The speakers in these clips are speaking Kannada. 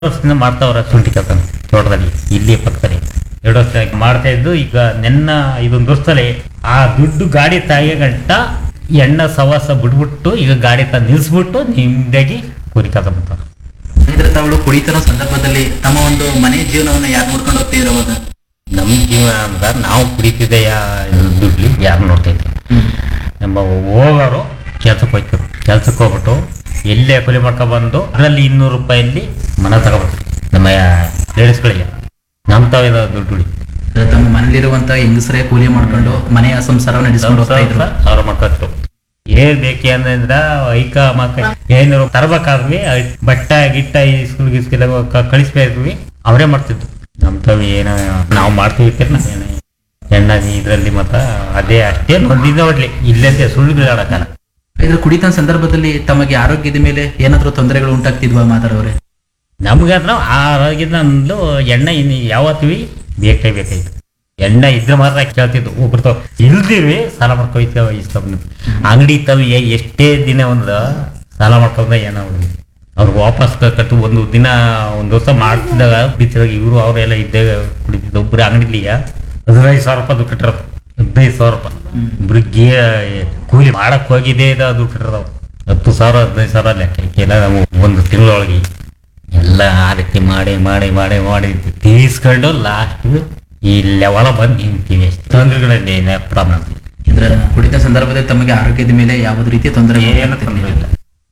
ವರ್ಷದಿಂದ ಮಾಡ್ತಾವ್ರೆ ಶುಂಠಿ ಕೆಲಸ ತೋಟದಲ್ಲಿ ಇಲ್ಲಿ ಪಕ್ಕದಲ್ಲಿ ಎರಡು ವರ್ಷ ಆಗಿ ಮಾಡ್ತಾ ಇದ್ದು ಈಗ ನೆನ್ನ ಇದೊಂದು ವರ್ಷದಲ್ಲಿ ಆ ದುಡ್ಡು ಗಾಡಿ ತಾಯಿಗೆ ಗಂಟ ಎಣ್ಣೆ ಸವಾಸ ಬಿಟ್ಬಿಟ್ಟು ಈಗ ಗಾಡಿ ತ ನಿಲ್ಸ್ಬಿಟ್ಟು ನಿಮ್ದಾಗಿ ಕೂಲಿ ಕೆಲಸ ಮಾಡ್ತಾರೆ ಇದ್ರ ತಾವಳು ಕುಡಿತಿರೋ ಸಂದರ್ಭದಲ್ಲಿ ತಮ್ಮ ಒಂದು ಮನೆ ಜೀವನವನ್ನ ಯಾರು ನೋಡ್ಕೊಂಡು ಹೋಗ್ತಿದ್ರು ಅವಾಗ ನಮ್ಮ ಜೀವನ ಅಂದ್ರೆ ನಾವು ಕುಡಿತಿದ್ದೆಯ ದುಡ್ಲಿ ಯಾರು ನೋಡ್ತೈತೆ ನಮ್ಮ ಹೋಗೋರು ಕೆಲ್ಸಕ್ಕೆ ಹೋಯ್ತರು ಕೆಲ್ಸಕ್ಕೆ ಹೋಗ್ಬಿಟ್ಟು ಎಲ್ಲೇ ಕೂಲಿ ಮಾಡ್ಕೊಬಂದು ಅದರಲ್ಲಿ ಇನ್ನೂರು ರೂಪಾಯಲ್ಲಿ ಮನೆ ತಗೊಬರ್ತೀವಿ ನಮ್ಮ ಲೇಡೀಸ್ಗಳಿಗೆ ನಮ್ಮ ತಾವಿದ ದುಡ್ಡು ಉಳಿ ಅಂದ್ರೆ ತಮ್ಮ ಮನೇಲಿರುವಂತ ಹೆಂಗಸರೇ ಕೂಲಿ ಮಾಡ್ಕೊಂಡು ಮನೆಯ ಸಂಸಾರವನ್ನು ನಡೆಸ್ಕೊಂಡು ಹೋಗ್ತಾ ಇದ್ರು ಸಾವಿರ ಮಾಡ್ಕೊತ್ತು ಏನ್ ಬೇಕಿ ಅಂದ್ರೆ ಐಕ ಮಕ್ಕ ಏನಾರು ತರ್ಬೇಕಾದ್ವಿ ಬಟ್ಟ ಗಿಟ್ಟ ಈ ಸ್ಕೂಲ್ ಗಿಸ್ಕೆಲ್ಲ ಕಳಿಸ್ಬೇಕ್ವಿ ಅವರೇ ಮಾಡ್ತಿದ್ದು ನಮ್ ತಾವ್ ಏನ ನಾವು ಮಾಡ್ತೀವಿ ಏನ ಎಣ್ಣ ಇದ್ರಲ್ಲಿ ಮತ್ತ ಅದೇ ಅಷ್ಟೇ ನೊಂದಿದ್ದ ನೋಡ್ಲಿ ಇಲ್ಲಂತೆ ಸುಳ್ಳು ಆಡಕ್ಕಲ್ಲ ಇದ್ರ ಕುಡಿತ ಸಂದರ್ಭದಲ್ಲಿ ತಮಗೆ ಆರೋಗ್ಯದ ಮೇಲೆ ಏನಾದ್ರೂ ತೊಂದರೆಗಳು ಉಂಟಾಗ್ತಿದ್ವಾ ಮಾತಾಡೋರೆ ನಮ್ಗೆ ಅಂದ್ರೆ ಆರೋಗ್ಯದ ನಂದು ಎಣ್ಣೆ ಇನ್ನು ಯಾವತ್ವಿ ಬೇಕೇ ಬೇಕಾಯ್ತು ಎಣ್ಣೆ ಇದ್ರೆ ಮಾತ್ರ ಕೇಳ್ತಿದ್ದು ಒಬ್ರು ತಾವ್ ಇಲ್ದಿವಿ ಸಾಲ ಮಾಡ್ಕೊಯ್ತೇವ ಇಷ್ಟ ಅಂಗಡಿ ತಾವ್ ಎ- ಎಷ್ಟೇ ದಿನ ಒಂದು ಸಾಲ ಮಾಡ್ಕೊಂಡ ಏನೋ ಅವ್ರಿಗೆ ವಾಪಸ್ ಕ- ಕಟ್ಟು ಒಂದು ದಿನ ಒಂದು ವರ್ಷ ಮಾಡ್ತಿದ್ದಾಗ ಕುಡಿತಿದಾಗ ಇವರು ಅವರೆಲ್ಲ ಇದ್ದಾಗ ಕುಡಿತಿದ್ದ ಒಬ್ರು ಅಂಗಡಿಲಿಯ ಹದಿನೈದು ಸಾವಿರ ರೂಪಾಯಿ ದುಡ್ಡು ಕಟ್ಟಿರೋದು ಹದಿನೈದು ಸಾವಿರ ರೂಪಾಯಿ ಇಬ್ರಿಗೆ ಕೂಲಿ ಮಾಡಕ್ ಹೋಗಿದ್ದೇ ಇದು ದುಡ್ಡು ಕಟ್ಟಿರೋದು ಹತ್ತು ಸಾವಿರ ಹದಿನೈದು ಸಾವಿರ ಲೆಕ್ಕ ಎಲ್ಲ ನಾವು ಒಂದು ತಿಂಗಳೊಳಗೆ ಎಲ್ಲ ಆ ರೀತಿ ಮಾಡಿ ಮಾಡಿ ಮಾಡಿ ಮಾಡಿ ತೀರಿಸ್ಕೊಂಡು ಲಾಸ್ಟ್ ಈ ಲೆವೆಲ ಬಂದು ನಿಂತೀವಿ ಅಷ್ಟೇ ತೊಂದರೆಗಳಲ್ಲಿ ಪ್ರಾಬ್ಲಮ್ ಇದ್ರ ಕುಡಿತ ಸಂದರ್ಭದಲ್ಲಿ ತಮಗೆ ಆರೋಗ್ಯದ ಮೇಲೆ ಯಾವುದೇ ರೀತಿಯ ತೊಂದರೆ ಏನು ತೊಂದರೆ ಇಲ್ಲ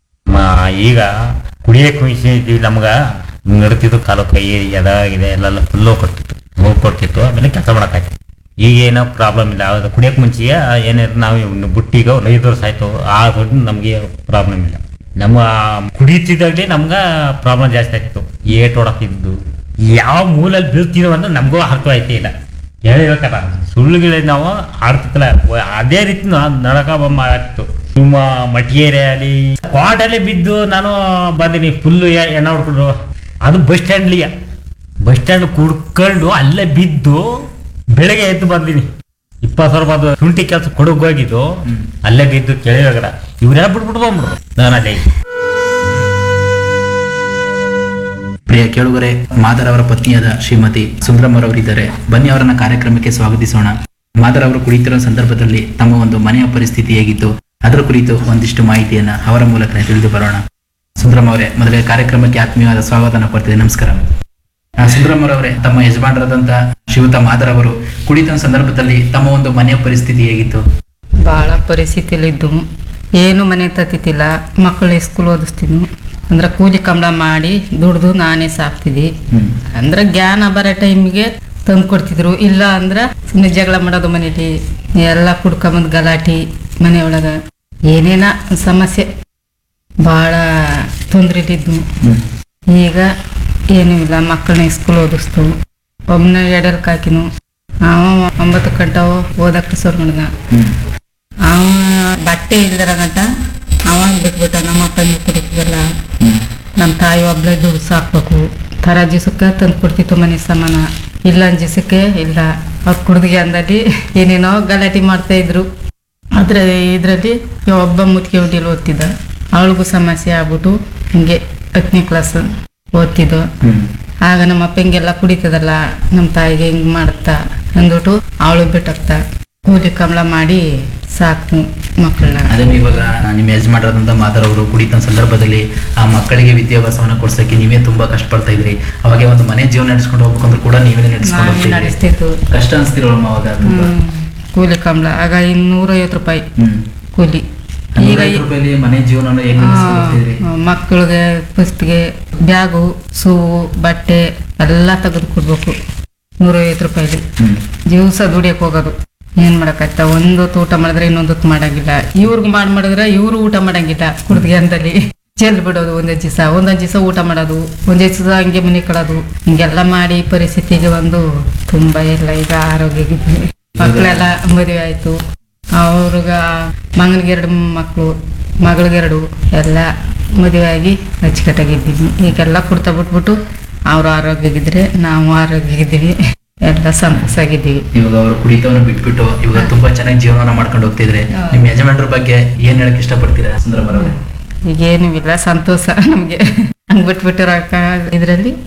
ಮ- ಈಗ ಕುಡಿಯಕ್ಕೆ ಮಿಷನ್ ಇದ್ದೀವಿ ನಮ್ಗ ನಡ್ತಿದ್ದು ಕಾಲು ಕೈ ಎದಾಗಿದೆ ಎಲ್ಲ ಫುಲ್ಲು ಕೊಡ್ತಿತ್ತು ನೋವು ಕೊಡ್ತಿತ್ತು ಆಮೇಲೆ ಕೆಲಸ ಮಾಡಕ್ಕಾಯ್ತು ಈಗ ಏನೋ ಪ್ರಾಬ್ಲಮ್ ಇಲ್ಲ ಯಾವ್ದು ಕುಡಿಯಕ್ಕೆ ಮುಂಚೆ ಏನಿದ್ರು ನಾವು ಇವ್ನ ಬುಟ್ಟಿಗ ಒಂದು ಐದು ವರ್ಷ ಆಯ್ತು ಆ ದೊಡ್ಡ ನಮಗೆ ಪ್ರಾಬ್ಲಮ್ ಇಲ್ಲ ನಮ್ಮ ಕುಡಿತಿದ್ದಾಗಲೇ ನಮ್ಗ ಪ್ರಾಬ್ಲಮ್ ಜಾಸ್ತಿ ಆಯ್ತು ಏಟ್ ಹೊಡಕ್ತಿದ್ದು ಯಾವ ಮೂಲಲ್ಲಿ ಬೀಳ್ತೀವಿ ಅಂದ್ರೆ ನಮಗೂ ಅರ್ಥ ಆಯ್ತೇ ಇಲ್ಲ ಹೇಳ್ಬೇಕಲ್ಲ ಸುಳ್ಳುಗಳ ನಾವು ಆಡ್ತಿತ್ತಲ್ಲ ವ- ಅದೇ ರೀತಿ ನಡಕ ಆಗ್ತಿತ್ತು ನಿಮ್ಮ ಮಟಿಗೆರೆ ಅಲ್ಲಿ ಕ್ವಾಟಲ್ಲೇ ಬಿದ್ದು ನಾನು ಬಂದಿನಿ ಫುಲ್ಲು ಎಣ್ಣ ಹೊಡ್ಕೊಂಡು ಅದು ಬಸ್ ಸ್ಟ್ಯಾಂಡ್ಲಿಯ ಬಸ್ ಸ್ಟ್ಯಾಂಡ್ ಕುಡ್ಕೊಂಡು ಅಲ್ಲೇ ಬಿದ್ದು ಬೆಳಗ್ಗೆ ಎದ್ದು ಬಂದಿನಿ ಇಪ್ಪತ್ತು ಸಾವಿರ ರೂಪಾಯಿ ಶುಂಠಿ ಕೆಲಸ ಕೊಡೋಕ್ ಹೋಗಿದ್ದು ಅಲ್ಲೇ ಬಿದ್ದು ಕೆಳಗಡ ಇವರೆಲ್ಲ ಬಿಟ್ಬಿಟ್ಟು ಬಂದ್ಬಿಡ್ರು ನಾನು ಅಲ್ಲೇ ಪ್ರಿಯ ಕೇಳುಗರೆ ಮಾದರ್ ಅವರ ಪತ್ನಿಯಾದ ಶ್ರೀಮತಿ ಸುಂದರಮ್ ಅವರಿದ್ದಾರೆ ಬನ್ನಿ ಅವರನ್ನ ಕಾರ್ಯಕ್ರಮಕ್ಕೆ ಸ್ವಾಗತಿಸೋಣ ಮಾದರ್ ಅವರು ಕುಡಿತಿರೋ ಸಂದರ್ಭದಲ್ಲಿ ತಮ್ಮ ಒಂದು ಮನೆಯ ಪರಿಸ್ಥಿತಿ ಹೇಗಿತ್ತು ಅದರ ಕುರಿತು ಒಂದಿಷ್ಟು ಮಾಹಿತಿಯನ್ನ ಅವರ ಮೂಲಕ ತಿಳಿದು ಬರೋಣ ಸುಂದರಮ್ ಅವರೇ ಮೊದಲೇ ಕಾರ್ಯಕ್ರಮಕ್ಕೆ ಆತ್ಮೀಯವಾದ ಸ್ವಾಗತನ ಕೊಡ್ತಿದೆ ನಮಸ್ಕಾರ ಆ, ಸುಂದರಮ್ ಅವರೇ ತಮ್ಮ ಯಜಮಾನರಾದಂತ ಶಿವತ ಮಾದರ್ ಅವರು ಕುಡಿತ ಸಂದರ್ಭದಲ್ಲಿ ತಮ್ಮ ಒಂದು ಮನೆಯ ಪರಿಸ್ಥಿತಿ ಹೇಗಿತ್ತು ಭಾಳ ಪರಿಸ್ಥಿತಿಲಿದ್ದು ಏನು ಮನೆ ತತ್ತಿತ್ತಿಲ್ಲ ಮಕ್ಕಳು ಸ್ಕೂಲ್ ಓದಿಸ್ತಿದ್ನು ಅಂದ್ರೆ ಕೂಲಿ ಕಂಬಳ ಮಾಡಿ ದುಡ್ದು ನಾನೇ ಸಾಕ್ತಿದ್ದಿ ಹ್ಮ್ ಅಂದ್ರೆ ಜ್ಞಾನ ಬರೋ ಟೈಮಿಗೆ ತಂದು ಕೊಡ್ತಿದ್ರು ಇಲ್ಲ ಅಂದ್ರೆ ಸುಮ್ಮನೆ ಜಗಳ ಮಾಡೋದು ಮನೇಲಿ ಎಲ್ಲ ಕುಡ್ಕೊಂಬಂದು ಗಲಾಟಿ ಮನೆಯೊಳಗೆ ಏನೇನ ಸಮಸ್ಯೆ ಭಾಳ ತೊಂದ್ರೆಲಿದ್ದು ಹ್ಮ್ ಈಗ ಏನೂ ಇಲ್ಲ ಮಕ್ಕಳನ್ನ ಸ್ಕೂಲ್ ಓದಿಸ್ತು ಒಬ್ಬನ ಎಡಲ್ಕ್ ಹಾಕಿನು ಅವ ಒಂಬತ್ತು ಗಂಟವು ಓದಕ್ಕೆ ಶುರು ಮಾಡಿದ ಹ್ಮ್ ಅವ ಬಟ್ಟೆ ಇಲ್ದರ ಗಂಟ ಅವ ಬಿಟ್ಬಿಟ್ಟ ನಮ್ಮ ಅಪ್ಪನ ಕುಡಿತಿದ್ದಲ್ಲ ಹ್ಮ್ ನಮ್ಮ ತಾಯಿ ಒಬ್ಳೆ ದುಡ್ಡು ಸಾಕ್ಬೇಕು ಥರ ದಿವ್ಸಕ್ಕೆ ತಂದು ಕೊಡ್ತಿತ್ತು ಮನೆ ಸಾಮಾನ ಇಲ್ಲ ದಿವ್ಸಕ್ಕೆ ಇಲ್ಲ ಅವ್ರು ಕುಡ್ದಿಗೆ ಅಂದಲ್ಲಿ ಏನೇನೋ ಗಲಾಟೆ ಮಾಡ್ತಾ ಇದ್ರು ಅದ್ರ ಇದರಲ್ಲಿ ಒಬ್ಬ ಮುತ್ತಿಗೆ ಹುಡ್ಡಿಲಿ ಓದ್ತಿದ್ದ ಅವಳಿಗೂ ಸಮಸ್ಯೆ ಆಗ್ಬಿಟ್ಟು ಹಿಂಗೆ ಹತ್ತನೇ ಕ್ಲಾಸ್ ಓದ್ತಿದ್ದು ಹ್ಮ್ ಆಗ ನಮ್ಮ ಅಪ್ಪ ಹಿಂಗೆಲ್ಲ ಕುಡಿತದಲ್ಲ ನಮ್ಮ ತಾಯಿಗೆ ಹಿಂಗ್ ಮಾಡುತ್ತಾ ಅಂದ್ಬಿಟ್ಟು ಅವಳು ಬಿಟ್ಟಾಕ್ತ ಕೂಲಿ ಕಮಲ ಮಾಡಿ ಸಾಕು ಮಕ್ಕಳನ್ನ ಅದನ್ನು ಇವಾಗ ನಿಮ್ಮ ಯಜಮಾನರಾದಂಥ ಮಾದರ್ ಅವರು ಕುಡಿತ ಸಂದರ್ಭದಲ್ಲಿ ಆ ಮಕ್ಕಳಿಗೆ ವಿದ್ಯಾಭ್ಯಾಸವನ್ನ ಕೊಡ್ಸಕ್ಕೆ ನೀವೇ ತುಂಬಾ ಕಷ್ಟಪಡ್ತಾ ಇದ್ರಿ ಅವಾಗ ಒಂದು ಮನೆ ಜೀವನ ನಡೆಸ್ಕೊಂಡು ಹೋಗ್ಬೇಕಂದ್ರೆ ಕೂಡ ನೀವೇ ನಡೆಸ್ಕೊಂಡು ನಾವೇ ಹೋಗ್ತಿದ್ರಿ ನಡೆಸ್ತಿತ್ತು ಕಷ್ಟ ಅನ್ಸ್ತಿರೋಳಮ್ಮ ಅವಾಗ ತುಂಬಾ ಹ್ಮ್. ಕೂಲಿ ಕಮಲ ಆಗ ಇನ್ನೂರೈವತ್ತು ರೂಪಾಯಿ ಹ್ಮ್ ಕೂಲಿ ಈಗ ನೂರೈವತ್ತು ರೂಪಾಯಿಲಿ ಮನೆ ಜೀವನ ಹೇಗೆ ನಡೆಸ್ಕೊಂಡು ಹೋಗ್ತಿದ್ರಿ ಮಕ್ಕಳಿಗೆ ಪುಸ್ತಕ ಬ್ಯಾಗು ಸೂವು ಬಟ್ಟೆ ಎಲ್ಲ ತೆಗೆದು ಕೊಡ್ಬೇಕು ನೂರೈವತ್ತು ರೂಪಾಯಿಲಿ ಹ್ಮ್ ದಿವಸ ದುಡಿಯಕ್ಕೆ ಹೋಗೋದು ಏನ್ ಮಾಡಕತ್ತ ಒಂದು ಹೊತ್ತು ಊಟ ಮಾಡಿದ್ರೆ ಇನ್ನೊಂದೊತ್ತು ಮಾಡಂಗಿಲ್ಲ ಇವ್ರಿಗೆ ಮಾಡಿ ಮಾಡಿದ್ರೆ ಇವ್ರು ಊಟ ಮಾಡಂಗಿಲ್ಲ ಕುಡ್ದಿಗೆ ಅಂತಲ್ಲಿ ಚೆಲ್ ಬಿಡೋದು ಒಂದೊಂದು ದಿವಸ ಒಂದೊಂದು ದಿವಸ ಊಟ ಮಾಡೋದು ಒಂದೇ ದಿವಸ ಹಂಗೆ ಮನೆ ಕಳೋದು ಹಿಂಗೆಲ್ಲ ಮಾಡಿ ಪರಿಸ್ಥಿತಿಗೆ ಒಂದು ತುಂಬಾ ಇಲ್ಲ ಈಗ ಆರೋಗ್ಯಗಿದ್ವಿ ಮಕ್ಕಳೆಲ್ಲ ಮದುವೆ ಆಯ್ತು ಅವ್ರಿಗೆ ಮಗನಿಗೆ ಎರಡು ಮಕ್ಕಳು ಮಗಳಿಗೆರಡು ಎಲ್ಲ ಮದುವೆ ಆಗಿ ಅಚ್ಚುಕಟ್ಟಾಗಿದ್ದೀವಿ ಈಗೆಲ್ಲ ಕೊಡ್ತಾ ಬಿಟ್ಬಿಟ್ಟು ಅವ್ರು ಆರೋಗ್ಯಗಿದ್ರೆ ನಾವು ಆರೋಗ್ಯಗಿದ್ದೀವಿ ಎಲ್ಲ ಸಂತೋಷಾಗಿದ್ದೀವಿ ಇವಾಗ ಅವರು ಕುಡಿತವನ್ನು ಬಿಟ್ಬಿಟ್ಟು ಇವಾಗ ತುಂಬಾ ಚೆನ್ನಾಗಿ ಜೀವನ ಮಾಡ್ಕೊಂಡು ಹೋಗ್ತಿದ್ರೆ ನಿಮ್ ಯಜಮಾನ್ರ ಬಗ್ಗೆ ಏನ್ ಹೇಳಕ್ ಇಷ್ಟಪಡ್ತೀರಾ ಸುಂದರಮ್ಮ ಅವರೇ ಈಗೇನು ಇಲ್ಲ ಸಂತೋಷ ನಮಗೆ ಹಂಗ್ ಬಿಟ್ಬಿಟ್ಟಿರೋ ಇದ್ರಲ್ಲಿ